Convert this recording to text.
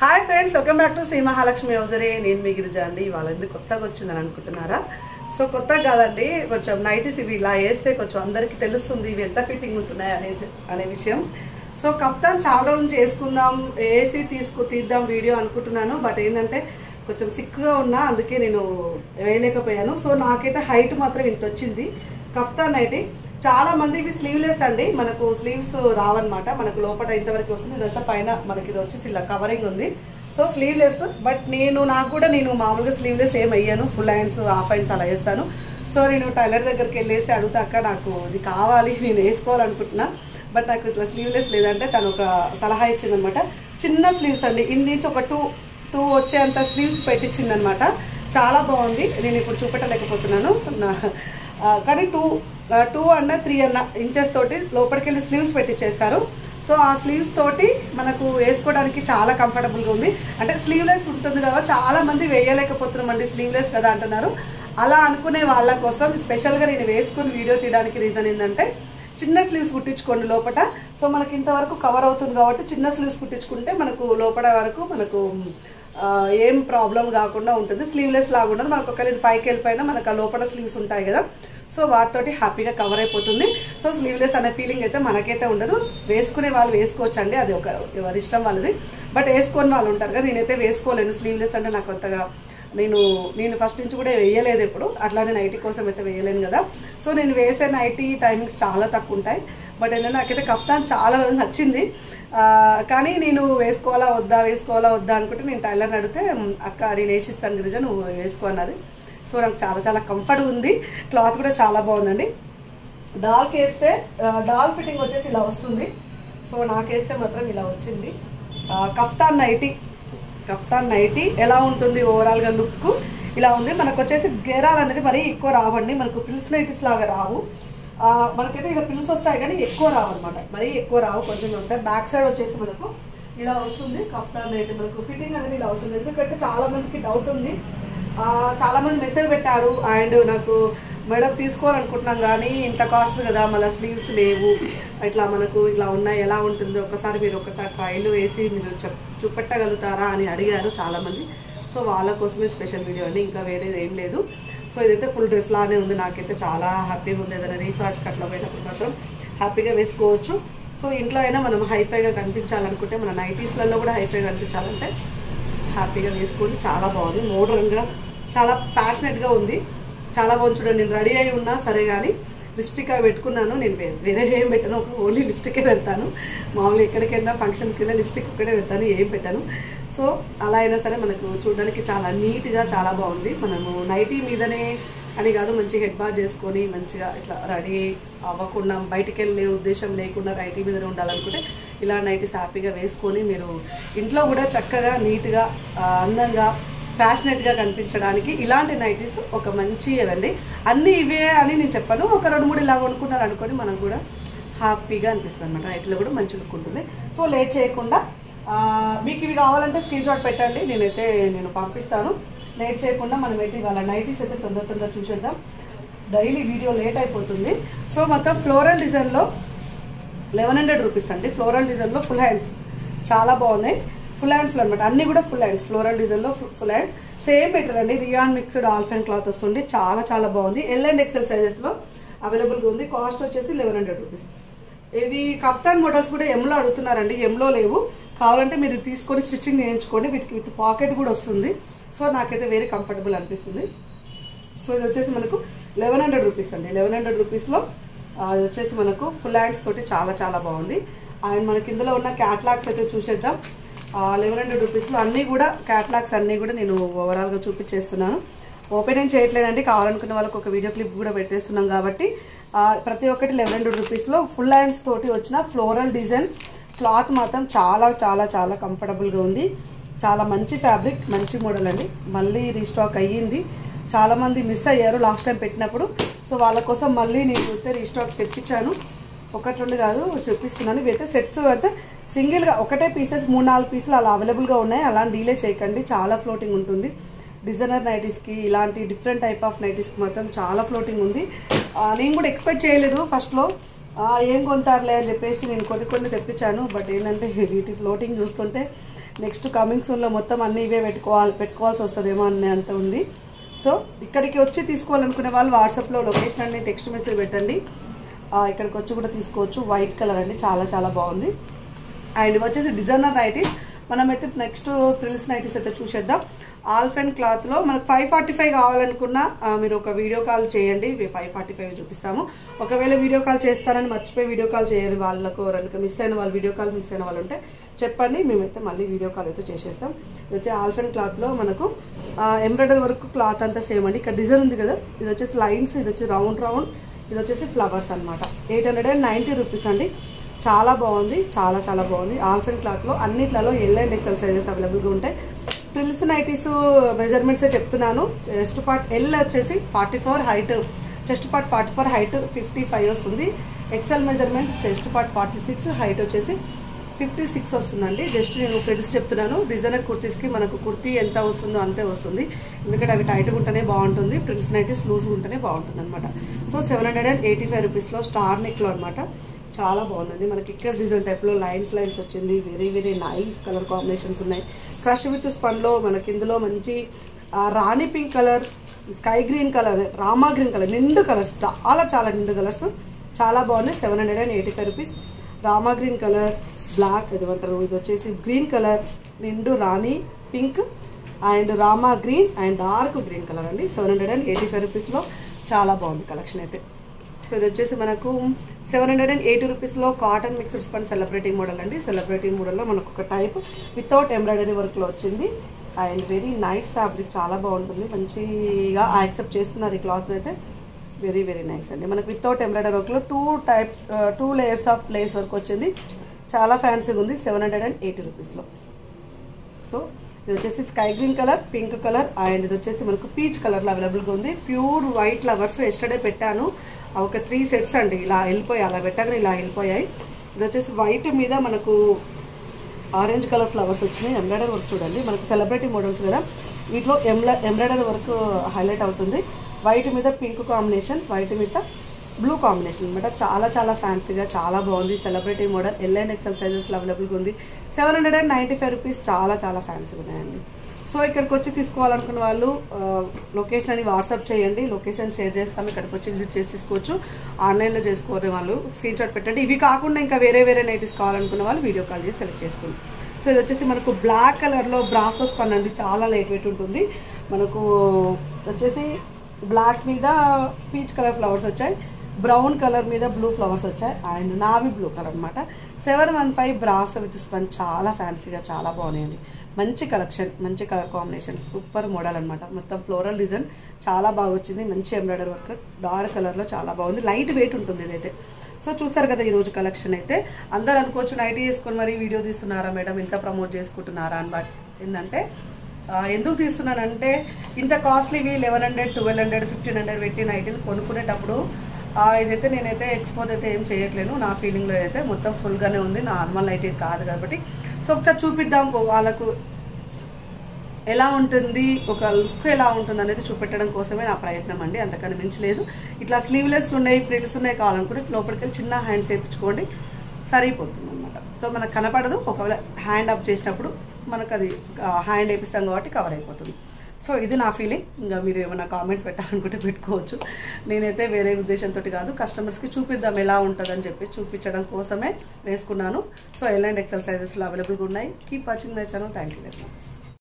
hi friends welcome back to Sri Mahalakshmi హౌజరే నేను మీ గిరిజ అండి ఇవాళ ఎందుకు కొత్తగా వచ్చిందని అనుకుంటున్నారా సో కొత్తగా కాదండి కొంచెం నైటీస్ ఇవి ఇలా వేస్తే కొంచెం అందరికీ తెలుస్తుంది ఇవి ఎంత ఫిట్టింగ్ ఉంటున్నాయి అనే అనే విషయం సో కప్తాన్ చాలా రోజుల నుంచి వేసుకుందాం వేసి తీసుకు తీద్దాం వీడియో అనుకుంటున్నాను బట్ ఏంటంటే కొంచెం సిక్గా ఉన్నా అందుకే నేను వేయలేకపోయాను సో నాకైతే హైట్ మాత్రం ఇంత వచ్చింది కప్తాన్ నైటీ చాలా మంది ఇవి స్లీవ్లెస్ అండి మనకు స్లీవ్స్ రావన్నమాట మనకు లోపల ఇంతవరకు వస్తుంది ఇదంతా పైన మనకి ఇది వచ్చేసి ఇలా కవరింగ్ ఉంది సో స్లీవ్లెస్ బట్ నేను నాకు కూడా నేను మామూలుగా స్లీవ్లెస్ ఏం అయ్యాను ఫుల్ హ్యాండ్స్ హాఫ్ హ్యాండ్స్ అలా వేస్తాను సో నేను టైలర్ దగ్గరికి వెళ్ళేసి అడుగుతాక నాకు ఇది కావాలి నేను వేసుకోవాలనుకుంటున్నా బట్ నాకు ఇట్లా స్లీవ్లెస్ లేదంటే తను ఒక సలహా ఇచ్చిందనమాట చిన్న స్లీవ్స్ అండి ఇన్ని నుంచి ఒక టూ టూ వచ్చేంత స్లీవ్స్ పెట్టించిందనమాట చాలా బాగుంది నేను ఇప్పుడు చూపెట్టలేకపోతున్నాను నా- ఆ, కానీ టూ టూ అన్న త్రీ అన్న ఇంచెస్ తోటి లోపలికి వెళ్ళి స్లీవ్స్ పెట్టించేస్తారు సో ఆ స్లీవ్స్ తోటి మనకు వేసుకోవడానికి చాలా కంఫర్టబుల్గా ఉంది అంటే స్లీవ్లెస్ ఉంటుంది కదా చాలా మంది వేయలేకపోతున్నామండి స్లీవ్లెస్ కదా అంటున్నారు అలా అనుకునే వాళ్ళ కోసం స్పెషల్గా నేను వేసుకుని వీడియో తీయడానికి రీజన్ ఏంటంటే చిన్న స్లీవ్స్ కుట్టించుకోండి లోపల సో మనకి ఇంతవరకు కవర్ అవుతుంది కాబట్టి చిన్న స్లీవ్స్ కుట్టించుకుంటే మనకు లోపల వరకు మనకు ఆ, ఏం ప్రాబ్లం కాకుండా ఉంటుంది స్లీవ్లెస్ లాగా ఉండదు మనకు ఒకవేళ ఇది పైకి వెళ్ళిపోయినా మనకు ఆ లోపల స్లీవ్స్ ఉంటాయి కదా సో వాటితోటి హ్యాపీగా కవర్ అయిపోతుంది సో స్లీవ్లెస్ అనే ఫీలింగ్ అయితే మనకైతే ఉండదు వేసుకునే వాళ్ళు వేసుకోవచ్చు అండి అది ఒక ఎవరి ఇష్టం వాళ్ళది బట్ వేసుకొని వాళ్ళు ఉంటారు కదా నేనైతే వేసుకోలేను స్లీవ్లెస్ అంటే నాకు కొత్తగా నేను నేను ఫస్ట్ నుంచి కూడా వేయలేదు ఎప్పుడు అట్లానే నైటీ కోసం అయితే వేయలేను కదా సో నేను వేసే నైటీ టైమింగ్స్ చాలా తక్కువ ఉంటాయి బట్ ఏంటంటే నాకైతే కఫ్తాన్ చాలా రోజులు నచ్చింది ఆ, కానీ నేను వేసుకోవాలా వద్దా వేసుకోవాలా వద్దా అనుకుంటే నేను టైలర్ని అడిగితే "మ్, అక్క నేను వేసిస్తాను గిరిజ నువ్వు వేసుకో అన్నది సో నాకు చాలా చాలా కంఫర్ట్ ఉంది క్లాత్ కూడా చాలా బాగుందండి డాల్కి వేస్తే ఆ, డాల్ ఫిట్టింగ్ వచ్చేసి ఇలా వస్తుంది సో నాకేస్తే మాత్రం ఇలా వచ్చింది ఆ, కఫ్తాన్ నైటీ కఫ్తాన్ నైటీ ఎలా ఉంటుంది ఓవరాల్గా లుక్ ఇలా ఉంది మనకు వచ్చేసి గేరాలు అనేది మరీ ఎక్కువ రావండి మనకు పిల్స్ నైటీస్ లాగా రావు ఆ, మనకైతే ఇలా పిల్స్ వస్తాయి కానీ ఎక్కువ రావు అనమాట మరీ ఎక్కువ రావు కొంచెం ఉంటాయి బ్యాక్ సైడ్ వచ్చేసి మనకు ఇలా వస్తుంది కఫ్తాన్ నైటీ మనకు ఫిట్టింగ్ అనేది ఇలా వస్తుంది ఎందుకంటే చాలా మందికి డౌట్ ఉంది ఆ, చాలా మంది మెసేజ్ పెట్టారు అండ్ నాకు మేడం తీసుకోవాలనుకుంటున్నాం కానీ ఇంత కాస్ట్ కదా మళ్ళీ స్లీవ్స్ లేవు ఇట్లా మనకు ఇట్లా ఉన్నాయి ఎలా ఉంటుంది ఒకసారి మీరు ఒకసారి ట్రైల్ వేసి మీరు చెప్ చూపెట్టగలుగుతారా అని అడిగారు చాలా మంది సో వాళ్ళ కోసమే స్పెషల్ వీడియో అండి ఇంకా వేరేది ఏం లేదు సో ఇదైతే ఫుల్ డ్రెస్ లానే ఉంది నాకైతే చాలా హ్యాపీగా ఉంది ఏదైనా రీసార్ట్స్కి అట్లా పోయినప్పుడు మాత్రం హ్యాపీగా వేసుకోవచ్చు సో ఇంట్లో అయినా మనం హైఫైగా కనిపించాలనుకుంటే మన నైటీస్లలో కూడా హైఫైగా కనిపించాలంటే హ్యాపీగా వేసుకొని చాలా బాగుంది మోడర్న్గా చాలా ఫ్యాషనెట్గా ఉంది చాలా బాగుంది చూడండి నేను రెడీ అయి ఉన్నా సరే కానీ లిప్స్టిక్ అవి పెట్టుకున్నాను నేను వే- వేరే ఏం పెట్టాను ఒక ఓన్లీ లిప్స్టికే పెడతాను మామూలుగా ఎక్కడికైనా ఫంక్షన్కి వెళ్ళి లిప్స్టిక్ ఒక్కటే పెడతాను ఏం పెట్టాను సో అలా అయినా సరే మనకు చూడడానికి చాలా నీట్గా చాలా బాగుంది మనము నైటీ మీదనే అని కాదు మంచి హెడ్ బాత్ చేసుకొని మంచిగా ఇట్లా రెడీ అవ్వకుండా బయటికి వెళ్ళే ఉద్దేశం లేకుండా నైటీ మీదనే ఉండాలనుకుంటే ఇలా నైటీస్ హ్యాపీగా వేసుకొని మీరు ఇంట్లో కూడా చక్కగా నీట్గా ఆ, అందంగా ఫ్యాషనెట్గా కనిపించడానికి ఇలాంటి నైటీస్ ఒక మంచి ఇవండి అన్నీ ఇవే అని నేను చెప్పాను ఒక రెండు మూడు ఇలా కొనుక్కున్నారు అనుకొని మనం కూడా హ్యాపీగా అనిపిస్తుంది అనమాట నైట్లో కూడా మంచి లుక్ ఉంటుంది సో లేట్ చేయకుండా ఆ, మీకు ఇవి కావాలంటే స్క్రీన్ షాట్ పెట్టండి నేనైతే నేను పంపిస్తాను లేట్ చేయకుండా మనమైతే ఇవాళ నైటీస్ అయితే తొందర తొందర చూసేద్దాం డైలీ వీడియో లేట్ అయిపోతుంది సో మొత్తం ఫ్లోరల్ డిజైన్లో లెవెన్ హండ్రెడ్ రూపీస్ అండి ఫ్లోరల్ డిజైన్లో ఫుల్ హ్యాండ్స్ చాలా బాగున్నాయి ఫుల్ హ్యాండ్స్లో అనమాట అన్ని కూడా ఫుల్ హ్యాండ్స్ ఫ్లోరల్ డిజైన్లో ఫుల్ హ్యాండ్ సేమ్ మెటీరియల్ అండి రియాన్ మిక్స్డ్ ఆల్ఫెన్ క్లాత్ వస్తుంది చాలా చాలా బాగుంది ఎల్ అండ్ ఎక్సెల్ సైజెస్లో అవైలబుల్గా ఉంది కాస్ట్ వచ్చేసి లెవెన్ హండ్రెడ్ రూపీస్ ఇవి కప్తాన్ మోడల్స్ కూడా ఎంలో అడుగుతున్నారండి ఎంలో లేవు కావాలంటే మీరు తీసుకొని స్టిచ్చింగ్ చేయించుకోండి వీటికి విత్ పాకెట్ కూడా వస్తుంది సో నాకైతే వెరీ కంఫర్టబుల్ అనిపిస్తుంది సో ఇది వచ్చేసి మనకు లెవెన్ హండ్రెడ్ రూపీస్ అండి లెవెన్ హండ్రెడ్ రూపీస్లో అది వచ్చేసి మనకు ఫుల్ హ్యాండ్స్ తోటి చాలా చాలా బాగుంది అండ్ మనకి ఇందులో ఉన్న క్యాట్లాగ్స్ అయితే చూసేద్దాం లెవెన్ హండ్రెడ్ రూపీస్లో అన్నీ కూడా క్యాట్లాగ్స్ అన్నీ కూడా నేను ఓవరాల్గా చూపించేస్తున్నాను ఓపెన్ ఏం చేయట్లేదండి కావాలనుకున్న వాళ్ళకి ఒక వీడియో క్లిప్ కూడా పెట్టేస్తున్నాం కాబట్టి ఆ, ప్రతి ఒక్కటి లెవెన్ హండ్రెడ్ రూపీస్లో ఫుల్ హ్యాండ్స్ తోటి వచ్చిన ఫ్లోరల్ డిజైన్ క్లాత్ మాత్రం చాలా చాలా చాలా కంఫర్టబుల్గా ఉంది చాలా మంచి ఫ్యాబ్రిక్ మంచి మోడల్ అండి మళ్ళీ రీస్టాక్ అయ్యింది చాలా మంది మిస్ అయ్యారు లాస్ట్ టైం పెట్టినప్పుడు సో వాళ్ళ కోసం మళ్ళీ నేను అయితే రీస్టాక్ తెప్పించాను ఒకటి రెండు కాదు చూపిస్తున్నాను ఇవైతే సెట్స్ అయితే సింగిల్గా ఒకటే పీసెస్ మూడు నాలుగు పీసులు అలా అవైలబుల్గా ఉన్నాయి అలా డీలే చేయకండి చాలా ఫ్లోటింగ్ ఉంటుంది డిజైనర్ నైటీస్కి ఇలాంటి డిఫరెంట్ టైప్ ఆఫ్ నైటీస్కి మాత్రం చాలా ఫ్లోటింగ్ ఉంది ఆ, నేను కూడా ఎక్స్పెక్ట్ చేయలేదు ఫస్ట్లో ఏం కొంటారులే అని చెప్పేసి నేను కొన్ని కొన్ని తెప్పించాను బట్ ఏంటంటే వీటి ఫ్లోటింగ్ చూస్తుంటే నెక్స్ట్ కమింగ్ సూన్లో మొత్తం అన్ని ఇవే పెట్టుకోవాలి పెట్టుకోవాల్సి వస్తుందేమో అనే అంత ఉంది సో ఇక్కడికి వచ్చి తీసుకోవాలనుకునే వాళ్ళు వాట్సాప్లో లొకేషన్ అన్ని టెక్స్ట్ మెసేజ్ పెట్టండి ఆ, ఇక్కడికి వచ్చి కూడా తీసుకోవచ్చు వైట్ కలర్ అండి చాలా చాలా బాగుంది అండ్ ఇవి వచ్చేసి డిజైనర్ నైటీస్ మనమైతే నెక్స్ట్ ప్రిల్స్ నైటీస్ అయితే చూసేద్దాం ఆల్ఫెన్ క్లాత్లో మనకు ఫైవ్ ఫార్టీ ఫైవ్ కావాలనుకున్నా ఆ, మీరు ఒక వీడియో కాల్ చేయండి ఫైవ్ ఫార్టీ ఫైవ్ చూపిస్తాము ఒకవేళ వీడియో కాల్ చేస్తారని మర్చిపోయి వీడియో కాల్ చేయరు వాళ్ళకు ఎవరైనా మిస్ అయిన వాళ్ళు వీడియో కాల్ మిస్ అయిన వాళ్ళు ఉంటే చెప్పండి మేమైతే మళ్ళీ వీడియో కాల్ అయితే చేసేస్తాం ఇది వచ్చి ఆల్ఫెన్ క్లాత్లో మనకు ఎంబ్రాయిడరీ వర్క్ క్లాత్ అంతా సేమ్ అండి ఇక్కడ డిజైన్ ఉంది కదా ఇది వచ్చేసి లైన్స్ ఇది వచ్చి రౌండ్ రౌండ్ ఇది వచ్చేసి ఫ్లవర్స్ అనమాట eight hundred and ninety rupees అండి చాలా బాగుంది చాలా చాలా బాగుంది ఆల్ఫెన్ క్లాత్లో అన్నిట్లలో ఎల్ అండ్ ఎక్సెల్ సైజెస్ అవైలబుల్గా ఉంటాయి ప్రిల్స్ నైటీస్ మెజర్మెంట్సే చెప్తున్నాను చెస్ట్ పార్ట్ ఎల్ వచ్చేసి forty four height chest part forty four height fifty five వస్తుంది XL measurement chest part forty six height వచ్చేసి ఫిఫ్టీ సిక్స్ వస్తుందండి జస్ట్ నేను ఫ్రెండ్స్ చెప్తున్నాను డిజైనర్ కుర్తీస్కి మనకు కుర్తీ ఎంత వస్తుందో అంతే వస్తుంది ఎందుకంటే అవి టైట్గా ఉంటేనే బాగుంటుంది ప్రిన్స్ నైటీస్ లూజ్ ఉంటేనే బాగుంటుంది అనమాట so seven hundred and eighty five రూపీస్లో స్టార్ నెక్లో అనమాట చాలా బాగుందండి మనకి ఇక్కడ డిజైన్ టైప్లో లైన్స్ లైన్స్ వచ్చింది very very nice colour combinations ఉన్నాయి క్రష్ విత్ స్పన్లో మనకి ఇందులో మంచి ఆ, rani pink colour sky green colour Rama green colour నిండు కలర్స్ చాలా చాలా నిండు కలర్స్ చాలా బాగున్నాయి seven hundred and eighty five rupees Rama green colour black ఏమంటారు ఇది వచ్చేసి గ్రీన్ కలర్ నిండు రాణి pink and Rama green and dark green colour అండి seven hundred and eighty five రూపీస్లో చాలా బాగుంది కలెక్షన్ అయితే సో ఇది వచ్చేసి మనకు సెవెన్ హండ్రెడ్ అండ్ ఎయిటీ రూపీస్లో cotton mixed spun celebrating model అండి సెలబ్రేటింగ్ మోడల్లో మనకు ఒక టైప్ వితౌట్ ఎంబ్రాయిడరీ వర్క్లో వచ్చింది అండ్ వెరీ నైస్ ఫ్యాబ్రిక్ చాలా బాగుంటుంది మంచిగా యాక్సెప్ట్ చేస్తున్నారు ఈ క్లాత్ అయితే వెరీ వెరీ నైస్ అండి మనకు వితౌట్ ఎంబ్రాయిడరీ వర్క్లో two types two layers of lace work వచ్చింది చాలా ఫ్యాన్సీగా ఉంది సెవెన్ హండ్రెడ్ అండ్ ఎయిటీ రూపీస్లో సో ఇది వచ్చేసి sky green colour pink colour and ఇది వచ్చేసి మనకు పీచ్ కలర్లో అవైలబుల్గా ఉంది ప్యూర్ వైట్ ఫ్లవర్స్ ఎస్టర్డే పెట్టాను అవి ఒక త్రీ సెట్స్ అండి ఇలా వెళ్ళిపోయాయి అలా పెట్టగానే ఇలా వెళ్ళిపోయాయి ఇది వచ్చేసి వైట్ మీద మనకు ఆరెంజ్ కలర్ ఫ్లవర్స్ వచ్చినాయి ఎంబ్రాయిడరీ వర్క్ చూడండి మనకు సెలబ్రిటీ మోడల్స్ కదా వీటిలో ఎంబ్రా ఎంబ్రాయిడరీ వర్క్ హైలైట్ అవుతుంది వైట్ మీద పింక్ కాంబినేషన్ వైట్ మీద బ్లూ కాంబినేషన్ అనమాట చాలా చాలా ఫ్యాన్సీగా చాలా బాగుంది celebrity model L and XL సైజెస్లో అవైలబుల్గా ఉంది seven hundred and ninety five rupees చాలా చాలా ఫ్యాన్సీగా ఉన్నాయండి సో ఇక్కడికి వచ్చి తీసుకోవాలనుకున్న వాళ్ళు లొకేషన్ అని వాట్సాప్ చేయండి లొకేషన్ షేర్ చేస్తాము ఇక్కడికి వచ్చి విజిట్ చేసి తీసుకోవచ్చు ఆన్లైన్లో చేసుకోరే వాళ్ళు స్క్రీన్ షాట్ పెట్టండి ఇవి కాకుండా ఇంకా వేరే వేరే నైటీస్ కావాలనుకున్న వాళ్ళు వీడియో కాల్ చేసి సెలెక్ట్ చేసుకోండి సో ఇది వచ్చేసి మనకు బ్లాక్ కలర్లో బ్రాసెస్ పన్ను అండి చాలా లైట్ వెయిట్ ఉంటుంది మనకు వచ్చేసి బ్లాక్ మీద పీచ్ కలర్ ఫ్లవర్స్ వచ్చాయి బ్రౌన్ కలర్ మీద బ్లూ ఫ్లవర్స్ వచ్చాయి అండ్ నావి బ్లూ కలర్ అనమాట seven one five brass with spun చాలా ఫ్యాన్సీగా చాలా బాగున్నాయండి మంచి కలెక్షన్ మంచి కలర్ కాంబినేషన్ సూపర్ మోడల్ అనమాట మొత్తం ఫ్లోరల్ డిజైన్ చాలా బాగా వచ్చింది మంచి ఎంబ్రాయిడరీ వర్క్ డార్క్ కలర్లో చాలా బాగుంది లైట్ వెయిట్ ఉంటుంది ఇదైతే సో చూస్తారు కదా ఈ రోజు కలెక్షన్ అయితే అందరు అనుకోవచ్చు నైట్ చేసుకొని మరి వీడియో తీస్తున్నారా మేడం ఇంత ప్రమోట్ చేసుకుంటున్నారా అని బట్ ఏంటంటే ఆ, ఎందుకు తీస్తున్నానంటే ఇంత కాస్ట్లీవి eleven hundred twelve hundred fifteen hundred పెట్టి నైట్లు కొనుక్కునేటప్పుడు ఆ, ఇదైతే నేనైతే ఎక్స్పోజ్ అయితే ఏం చేయట్లేను నా ఫీలింగ్లో అయితే మొత్తం ఫుల్గానే ఉంది నార్మల్ నైట్ ఇది కాదు కాబట్టి సో ఒకసారి చూపిద్దాం వాళ్ళకు ఎలా ఉంటుంది ఒక లుక్ ఎలా ఉంటుంది అనేది చూపెట్టడం కోసమే నా ప్రయత్నం అండి అంతకన్నా మించలేదు ఇట్లా స్లీవ్లెస్ ఉన్నాయి ప్రిల్స్ ఉన్నాయి కావాలనుకుంటే లోపలికి వెళ్ళి చిన్న హ్యాండ్ చేయించుకోండి సరిపోతుంది అనమాట సో మనకు కనపడదు ఒకవేళ హ్యాండ్ అప్ చేసినప్పుడు మనకు అది హ్యాండ్ వేపిస్తాం కాబట్టి కవర్ అయిపోతుంది సో ఇది నా ఫీలింగ్ ఇంకా మీరు ఏమైనా కామెంట్స్ పెట్టాలనుకుంటే పెట్టుకోవచ్చు నేనైతే వేరే ఉద్దేశంతో కాదు కస్టమర్స్కి చూపిద్దాం ఎలా ఉంటుందని చెప్పి చూపించడం కోసమే వేసుకున్నాను సో ఎల్ అండ్ ఎక్సెల్ సైజెస్లో అవైలబుల్గా ఉన్నాయి keep watching my channel thank you very much